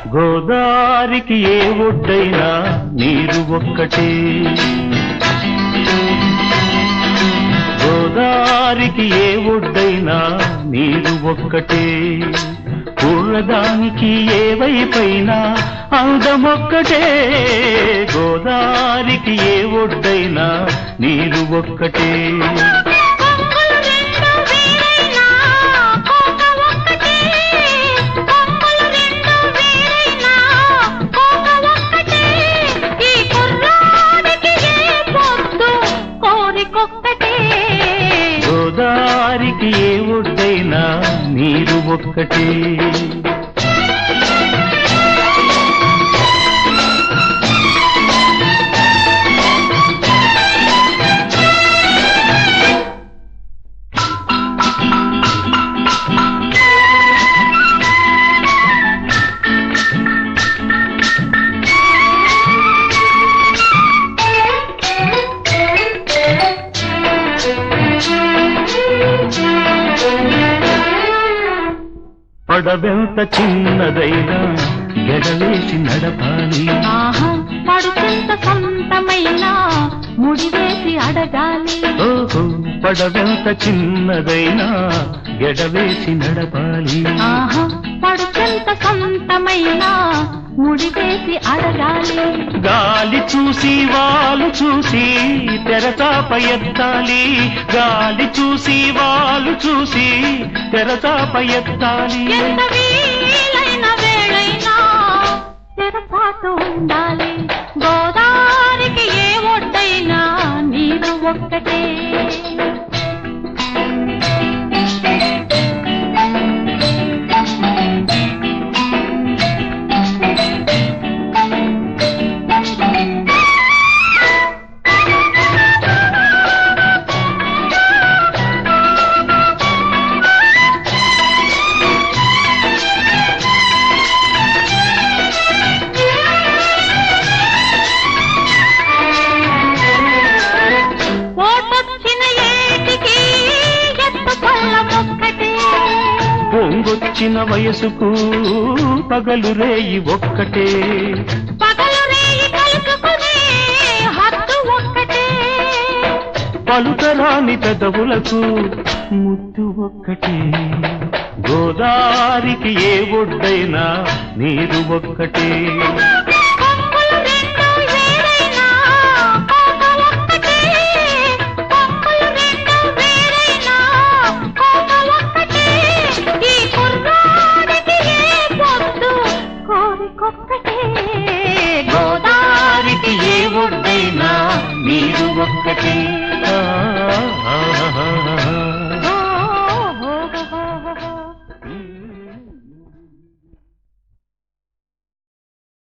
గోదారికి ఏ ఒడ్డైనా నీరు ఒక్కటే గోదారికి ఏ ఒడ్డైనా నీరు ఒక్కటే పూలదానికి ఏ వైపైనా అందమొక్కటే గోదారికి ఏ ఒడ్డైనా నీరు ఒక్కటే కొంగులు రెండు వేరైనా కోక ఒక్కటే కొంగులు రెండు వేరైనా కోక ఒక్కటే ఈ కుర్రాడికి ఏ పొద్దు కోరికొక్కటే గోదారికి ఏ ఒడ్డైనా నీరు ఒక్కటే పడవెంత చిన్నదైనా గెడవేసి నడపాలి ఆహా పడుచెంత సొంతమైన ముడివేసి అడగాలి ఓహో పడవెంత చిన్నదైనా గెడవేసి నడపాలి ఆహా పడుచెంత సొంతమైన ముడివేసి అడగాలి గాలి చూసి వాళ్ళు చూసి తెరచాప ఎత్తాలి గాలి చూసి వాళ్ళు చూసి తెరచాప ఎత్తాలి ఎంత వీలైన వేళైనా తెరపాటు ఉండాలి గోదారికి ఏ ఒడ్డైనా నీరు ఒక్కటే ఓటొచ్చిన ఏటికి ఎత్తు పళ్ళం ఒక్కటే పొంగొచ్చిన వయసుకు పగలు రేయి ఒక్కటే పగలు రేయి కలుసుకునే హద్దు ఒక్కటే పలుకరాని పెదవులకు ముద్దు ఒక్కటే గోదారికి ఏ ఒడ్డైనా నీరు ఒక్కటే కొంగులు రెండు వేరైనా కోక ఒక్కటే కొంగులు రెండు వేరైనా కోక ఒక్కటే ఈ కుర్రాడికి ఏ పొద్దు కోరికొక్కటే